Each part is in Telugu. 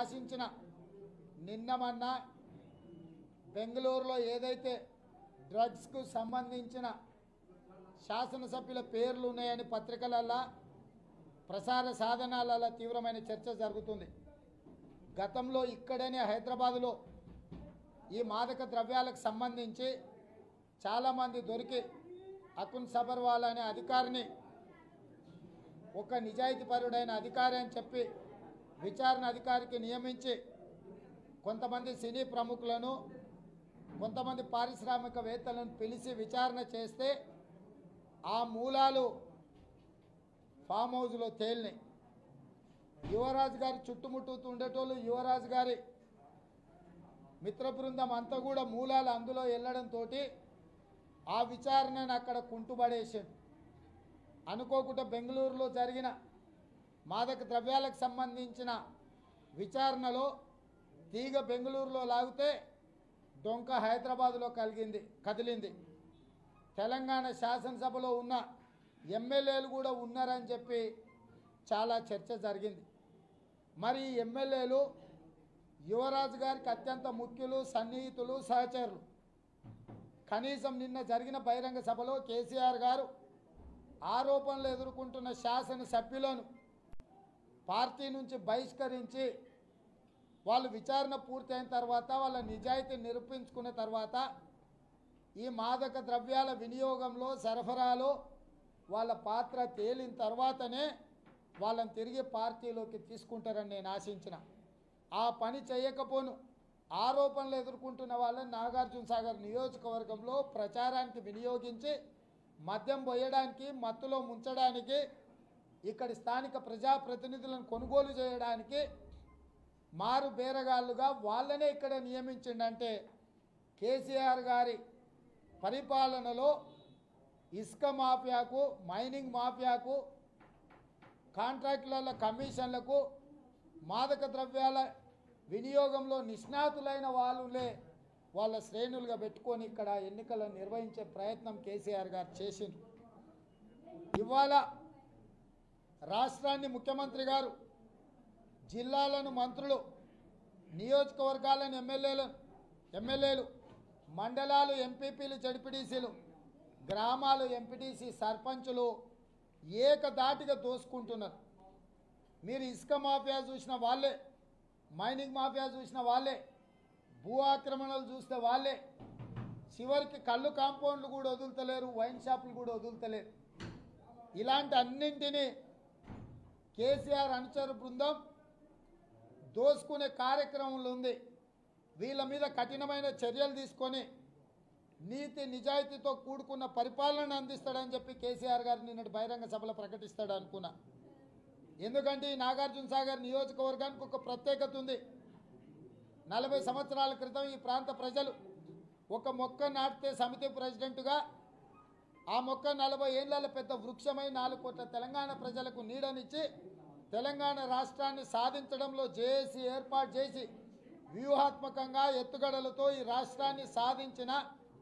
ఆశించిన నిన్నమన్నా బెంగళూరులో ఏదైతే డ్రగ్స్కు సంబంధించిన శాసనసభ్యుల పేర్లు ఉన్నాయని పత్రికలల్లా ప్రసార సాధనాలలో తీవ్రమైన చర్చ జరుగుతుంది గతంలో ఇక్కడనే హైదరాబాదులో ఈ మాదక ద్రవ్యాలకు సంబంధించి చాలామంది దొరికి అకున్ సబర్వాల్ అనే అధికారిని ఒక నిజాయితీపరుడైన అధికారి అని చెప్పి విచారణ అధికారికి నియమించి కొంతమంది సినీ ప్రముఖులను కొంతమంది పారిశ్రామికవేత్తలను పిలిచి విచారణ చేస్తే ఆ మూలాలు ఫామ్ హౌస్లో తేలినాయి యువరాజు గారి చుట్టుముట్టుతూ ఉండేటోళ్ళు యువరాజు గారి మిత్ర బృందం అంతా కూడా మూలాలు అందులో వెళ్ళడంతో ఆ విచారణను అక్కడ కుంటుపడేసాడు అనుకోకుండా బెంగళూరులో జరిగిన మాదక ద్రవ్యాలకు సంబంధించిన విచారణలో తీగ బెంగళూరులో లాగితే డొంక హైదరాబాదులో కలిగింది కదిలింది తెలంగాణ శాసనసభలో ఉన్న ఎమ్మెల్యేలు కూడా ఉన్నారని చెప్పి చాలా చర్చ జరిగింది మరి ఈ ఎమ్మెల్యేలు యువరాజు గారికి అత్యంత ముఖ్యులు సన్నిహితులు సహచరులు కనీసం నిన్న జరిగిన బహిరంగ సభలో కేసీఆర్ గారు ఆరోపణలు ఎదుర్కొంటున్న శాసనసభ్యులను పార్టీ నుంచి బహిష్కరించి వాళ్ళు విచారణ పూర్తయిన తర్వాత వాళ్ళ నిజాయితీ నిరూపించుకున్న తర్వాత ఈ మాదక ద్రవ్యాల వినియోగంలో సరఫరాలో వాళ్ళ పాత్ర తేలిన తర్వాతనే వాళ్ళని తిరిగి పార్టీలోకి తీసుకుంటారని నేను ఆశించిన ఆ పని చేయకపోను ఆరోపణలు ఎదుర్కొంటున్న వాళ్ళని నాగార్జున సాగర్ నియోజకవర్గంలో ప్రచారానికి వినియోగించి మద్యం పోయడానికి మత్తులో ముంచడానికి ఇక్కడి స్థానిక ప్రజాప్రతినిధులను కొనుగోలు చేయడానికి మారు బేరగాళ్ళుగా వాళ్ళనే ఇక్కడ నియమించిండంటే కేసీఆర్ గారి పరిపాలనలో ఇసుక మాఫియాకు మైనింగ్ మాఫియాకు కాంట్రాక్టుల కమిషన్లకు మాదక ద్రవ్యాల వినియోగంలో నిష్ణాతులైన వాళ్ళులే వాళ్ళ శ్రేణులుగా పెట్టుకొని ఇక్కడ ఎన్నికలను నిర్వహించే ప్రయత్నం కేసీఆర్ గారు చేసిండ్రు ఇవాళ రాష్ట్రాన్ని ముఖ్యమంత్రి గారు జిల్లాలను మంత్రులు నియోజకవర్గాలను ఎమ్మెల్యేలను ఎమ్మెల్యేలు మండలాలు ఎంపీపీలు జడ్పీటీసీలు గ్రామాలు ఎంపీటీసీ సర్పంచులు ఏకదాటిగా దోసుకుంటున్నారు మీరు ఇసుక మాఫియా చూసిన వాళ్ళే మైనింగ్ మాఫియా చూసిన వాళ్ళే భూ ఆక్రమణలు చూస్తే వాళ్ళే చివరికి కళ్ళు కాంపౌండ్లు కూడా వదులుతలేరు వైన్ షాపులు కూడా వదులుతలేరు ఇలాంటి అన్నింటినీ కేసీఆర్ అనుచర బృందం దోసుకునే కార్యక్రమంలో ఉంది వీళ్ళ మీద కఠినమైన చర్యలు తీసుకొని నీతి నిజాయితీతో కూడుకున్న పరిపాలన అందిస్తాడని చెప్పి కేసీఆర్ గారు నిన్నటి బహిరంగ సభలో ప్రకటిస్తాడు అనుకున్నా ఎందుకంటే ఈ నాగార్జున సాగర్ నియోజకవర్గానికి ఒక ప్రత్యేకత ఉంది నలభై సంవత్సరాల క్రితం ఈ ప్రాంత ప్రజలు ఒక మొక్క నాటితే సమితి ప్రెసిడెంట్గా ఆ మొక్క నలభై ఏళ్ళ పెద్ద వృక్షమై నాలుగు కోట్ల తెలంగాణ ప్రజలకు నీడనిచ్చి తెలంగాణ రాష్ట్రాన్ని సాధించడంలో జేఏసీ ఏర్పాటు చేసి వ్యూహాత్మకంగా ఎత్తుగడలతో ఈ రాష్ట్రాన్ని సాధించిన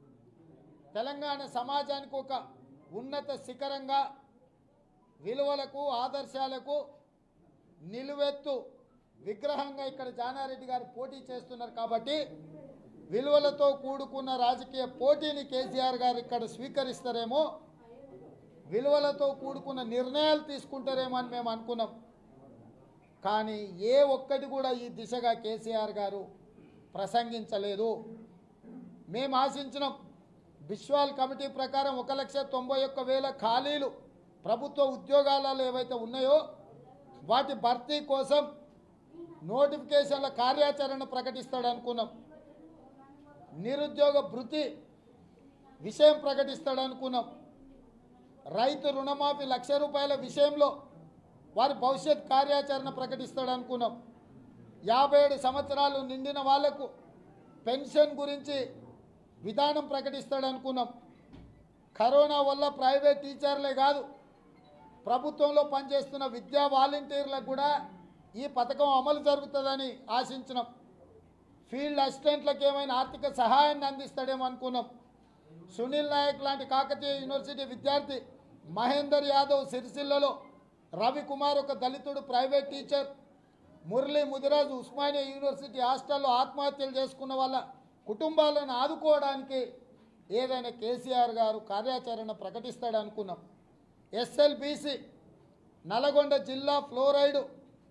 తెలంగాణ సమాజానికి ఒక ఉన్నత శిఖరంగా విలువలకు ఆదర్శాలకు నిలువెత్తు విగ్రహంగా ఇక్కడ జానారెడ్డి గారు పోటీ చేస్తున్నారు కాబట్టి విలువలతో కూడుకున్న రాజకీయ పోటీని కేసీఆర్ గారు ఇక్కడ స్వీకరిస్తారేమో విలువలతో కూడుకున్న నిర్ణయాలు తీసుకుంటారేమో అని మేము అనుకున్నాం కానీ ఏ ఒక్కటి కూడా ఈ దిశగా కేసీఆర్ గారు ప్రసంగించలేదు మేము ఆశించినాం బిశ్వాల్ కమిటీ ప్రకారం ఒక లక్ష తొంభై ఒక్క వేల ఖాళీలు ప్రభుత్వ ఉద్యోగాలలో ఏవైతే ఉన్నాయో వాటి భర్తీ కోసం నోటిఫికేషన్ల కార్యాచరణ ప్రకటిస్తాడు అనుకున్నాం నిరుద్యోగ భృతి విషయం ప్రకటిస్తాడు అనుకున్నాం రైతు రుణమాఫీ లక్ష రూపాయల విషయంలో వారి భవిష్యత్ కార్యాచరణ ప్రకటిస్తాడు అనుకున్నాం యాభై ఏడు సంవత్సరాలు నిండిన వాళ్లకు పెన్షన్ గురించి విధానం ప్రకటిస్తాడు అనుకున్నాం కరోనా వల్ల ప్రైవేట్ టీచర్లే కాదు ప్రభుత్వంలో పనిచేస్తున్న విద్యా వాలంటీర్లకు కూడా ఈ పథకం అమలు జరుగుతుందని ఆశించినాం ఫీల్డ్ అసిస్టెంట్లకు ఏమైనా ఆర్థిక సహాయాన్ని అందిస్తాడేమో అనుకున్నాం సునీల్ నాయక్ లాంటి కాకతీయ యూనివర్సిటీ విద్యార్థి మహేందర్ యాదవ్ సిరిసిల్లలో రవికుమార్ ఒక దళితుడు private teacher Murali Mudiraju Osmania university హాస్టల్లో ఆత్మహత్యలు చేసుకున్న వాళ్ళ కుటుంబాలను ఆదుకోవడానికి ఏదైనా కేసీఆర్ గారు కార్యాచరణ ప్రకటిస్తాడు అనుకున్నాం ఎస్ఎల్బిసి నల్గొండ జిల్లా ఫ్లోరైడ్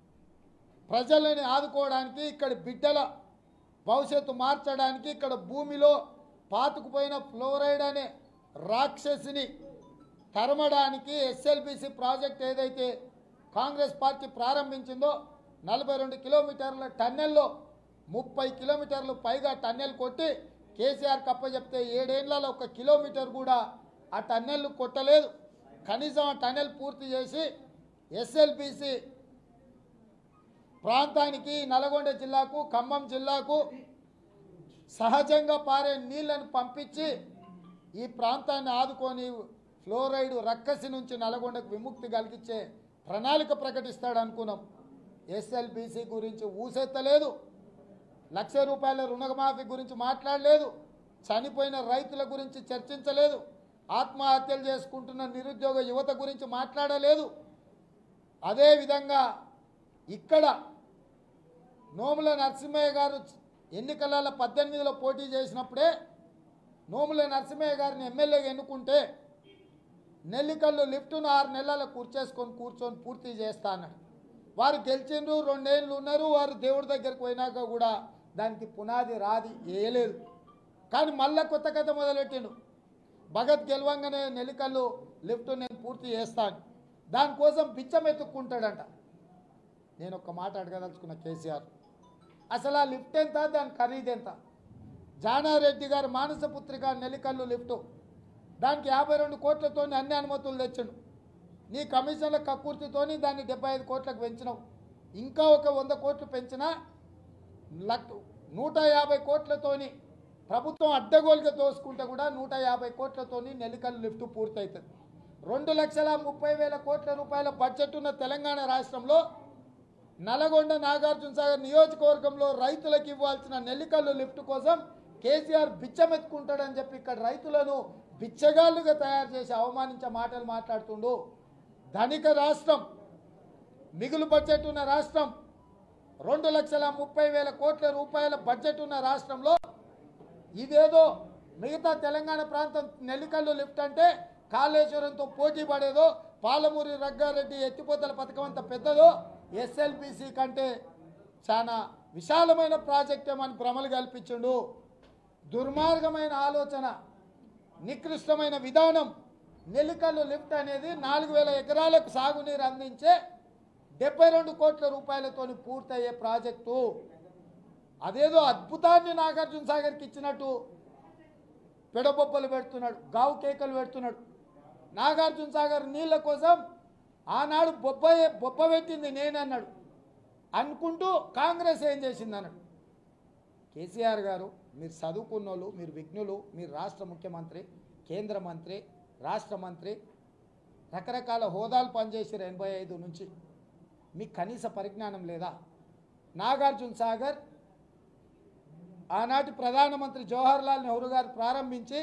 ప్రజలని ఆదుకోవడానికి ఇక్కడ బిడ్డల భవిష్యత్తు మార్చడానికి ఇక్కడ భూమిలో పాతుకుపోయిన ఫ్లోరైడ్ అనే రాక్షసిని తరమడానికి ఎస్ఎల్బిసి ప్రాజెక్ట్ ఏదైతే కాంగ్రెస్ పార్టీ ప్రారంభించిందో నలభై రెండు కిలోమీటర్ల టన్నెల్లో ముప్పై కిలోమీటర్లు పైగా టన్నెల్ కొట్టి కేసీఆర్ కప్ప చెప్తే ఏడేళ్లలో ఒక కిలోమీటర్ కూడా ఆ టన్నెల్ కొట్టలేదు కనీసం ఆ టన్నెల్ పూర్తి చేసి ఎస్ఎల్బిసి ప్రాంతానికి నల్గొండ జిల్లాకు ఖమ్మం జిల్లాకు సహజంగా పారే నీళ్లను పంపించి ఈ ప్రాంతాన్ని ఆదుకొని ఫ్లోరైడ్ రక్కసి నుంచి నల్గొండకు విముక్తి కలిగించే ప్రణాళిక ప్రకటిస్తాడు అనుకున్నాం ఎస్ఎల్బిసి గురించి ఊసెత్తలేదు లక్ష రూపాయల రుణమాఫీ గురించి మాట్లాడలేదు చనిపోయిన రైతుల గురించి చర్చించలేదు ఆత్మహత్యలు చేసుకుంటున్న నిరుద్యోగ యువత గురించి మాట్లాడలేదు అదేవిధంగా ఇక్కడ నోముల నరసింహయ్య గారు ఎన్నికలలో పద్దెనిమిదిలో పోటీ చేసినప్పుడే నోముల నరసింహయ్య గారిని ఎమ్మెల్యేగా ఎన్నుకుంటే నెల్లికల్లు లిఫ్ట్ను ఆరు నెలల కూర్చేసుకొని కూర్చొని పూర్తి చేస్తా అన్నాడు వారు గెలిచిండ్రు రెండేళ్ళు ఉన్నారు వారు దేవుడి దగ్గరికి పోయినాక కూడా దానికి పునాది రాది వేయలేదు కానీ మళ్ళా కొత్త కథ మొదలెట్టిండు భగత్ గెలవంగానే నెల్లికల్లు లిఫ్ట్ నేను పూర్తి చేస్తాను దానికోసం బిచ్చం ఎత్తుక్కుంటాడంట నేను ఒక మాట అడగదలుచుకున్న కేసీఆర్ అసలు ఆ లిఫ్ట్ ఎంత దాని ఖరీదు ఎంత జానారెడ్డి గారి మానస పుత్రిక నెల్లికల్లు లిఫ్ట్ దానికి యాభై రెండు కోట్లతో అన్ని అనుమతులు తెచ్చిండు నీ కమిషన్ల కక్కుర్తితోని దాన్ని డెబ్బై ఐదు కోట్లకు పెంచినావు ఇంకా ఒక వంద కోట్లు పెంచినా లక్ నూట యాభై కోట్లతోని ప్రభుత్వం అడ్డగోలుగా తోసుకుంటే కూడా నూట యాభై కోట్లతోని నెల్లికల్లు లిఫ్ట్ పూర్తవుతుంది రెండు లక్షల ముప్పై వేల కోట్ల రూపాయల బడ్జెట్ ఉన్న తెలంగాణ రాష్ట్రంలో నల్గొండ నాగార్జున సాగర్ నియోజకవర్గంలో రైతులకు ఇవ్వాల్సిన నెల్లికల్లు లిఫ్ట్ కోసం కేసీఆర్ బిచ్చమెత్తుకుంటాడని చెప్పి ఇక్కడ రైతులను బిచ్చగాళ్ళుగా తయారు చేసి అవమానించే మాటలు మాట్లాడుతుండు ధనిక రాష్ట్రం మిగులు బడ్జెట్ ఉన్న రాష్ట్రం రెండు లక్షల ముప్పై వేల కోట్ల రూపాయల బడ్జెట్ ఉన్న రాష్ట్రంలో ఇదేదో మిగతా తెలంగాణ ప్రాంతం నెల్లికల్లు లిఫ్ట్ అంటే కాళేశ్వరంతో పోటీ పడేదో పాలమూరి రగ్గారెడ్డి ఎత్తిపోతల పథకం అంత పెద్దదో ఎస్ఎల్బిసి కంటే చాలా విశాలమైన ప్రాజెక్ట్ ఏమని భ్రమలు కల్పించిండు దుర్మార్గమైన ఆలోచన నికృష్టమైన విధానం నెల్లికల్లు లిఫ్ట్ అనేది నాలుగు వేల ఎకరాలకు సాగునీరు అందించే డెబ్బై రెండు కోట్ల రూపాయలతోని పూర్తయ్యే ప్రాజెక్టు అదేదో అద్భుతాన్ని నాగార్జున సాగర్కి ఇచ్చినట్టు పెడబొబ్బలు పెడుతున్నాడు గావు కేకలు పెడుతున్నాడు నాగార్జున సాగర్ నీళ్ళ కోసం ఆనాడు బొబ్బ బొబ్బ పెట్టింది నేనన్నాడు అనుకుంటూ కాంగ్రెస్ ఏం చేసింది అన్నాడు కేసీఆర్ గారు మీరు చదువుకున్నోళ్ళు మీరు విఘ్నులు మీరు రాష్ట్ర ముఖ్యమంత్రి కేంద్ర మంత్రి రాష్ట్ర మంత్రి రకరకాల హోదాలు పనిచేసారు ఎనభై ఐదు నుంచి మీకు కనీస పరిజ్ఞానం లేదా నాగార్జున సాగర్ ఆనాటి ప్రధానమంత్రి జవహర్లాల్ నెహ్రూ గారు ప్రారంభించి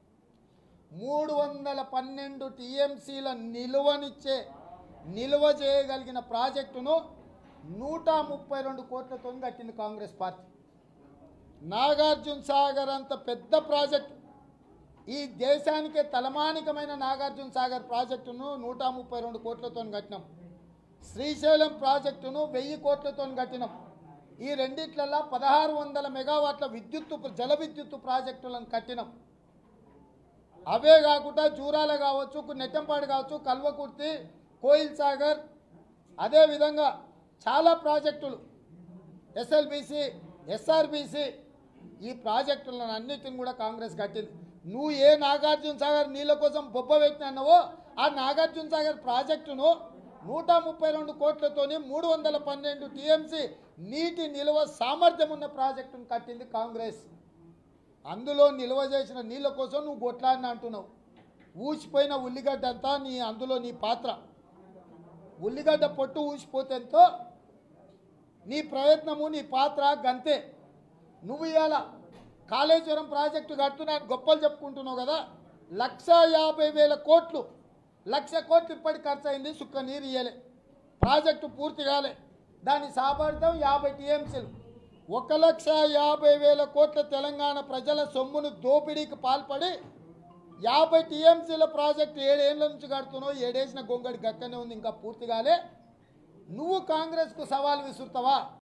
మూడు వందల పన్నెండు టీఎంసీల నిలువనిచ్చే నిల్వ చేయగలిగిన ప్రాజెక్టును నూట ముప్పై రెండు కోట్లతో కట్టింది కాంగ్రెస్ పార్టీ నాగార్జున సాగర్ అంత పెద్ద ప్రాజెక్టు ఈ దేశానికే తలమానికమైన నాగార్జున సాగర్ ప్రాజెక్టును నూట ముప్పై రెండు కోట్లతో కట్టినాం శ్రీశైలం ప్రాజెక్టును వెయ్యి కోట్లతో కట్టినాం ఈ రెండిట్లల్లో పదహారు వందల మెగావాట్ల విద్యుత్తు జల విద్యుత్తు ప్రాజెక్టులను కట్టినాం అవే కాకుండా జూరాల కావచ్చు నెట్టంపాడు కావచ్చు కల్వకుర్తి కోయిల్ సాగర్ అదేవిధంగా చాలా ప్రాజెక్టులు ఎస్ఎల్బిసి ఎస్ఆర్బిసి ఈ ప్రాజెక్టులను అన్నిటిని కూడా కాంగ్రెస్ కట్టింది నువ్వు ఏ నాగార్జున సాగర్ నీళ్ళ కోసం బొబ్బ పెట్టినావో ఆ నాగార్జున సాగర్ ప్రాజెక్టును నూట ముప్పై రెండు కోట్లతోని మూడు వందల పన్నెండు టీఎంసీ నీటి నిల్వ సామర్థ్యం ఉన్న ప్రాజెక్టును కట్టింది కాంగ్రెస్ అందులో నిల్వ చేసిన నీళ్ళ కోసం నువ్వు కొట్లాడిన అంటున్నావు ఊసిపోయిన ఉల్లిగడ్డ అంతా నీ అందులో నీ పాత్ర ఉల్లిగడ్డ పొట్టు ఊసిపోతే ఎంతో నీ ప్రయత్నము నీ పాత్ర గంతే నువ్వు ఇవాళ కాళేశ్వరం ప్రాజెక్టు కడుతున్నాను గొప్పలు చెప్పుకుంటున్నావు కదా లక్ష యాభై వేల కోట్లు లక్ష కోట్లు ఇప్పటికి ఖర్చు అయింది సుక్క నీరు ఇయ్యలే ప్రాజెక్టు పూర్తి కాలే దాన్ని సాపడతాం యాభై టీఎంసీలు ఒక లక్ష యాభై వేల కోట్ల తెలంగాణ ప్రజల సొమ్మును దోపిడీకి పాల్పడి యాభై టీఎంసీల ప్రాజెక్టు ఏడేళ్ల నుంచి కడుతున్నావు ఏడేసిన గొంగడి గక్కనే ఉంది ఇంకా పూర్తి కాలే నువ్వు కాంగ్రెస్కు సవాల్ విసురుతావా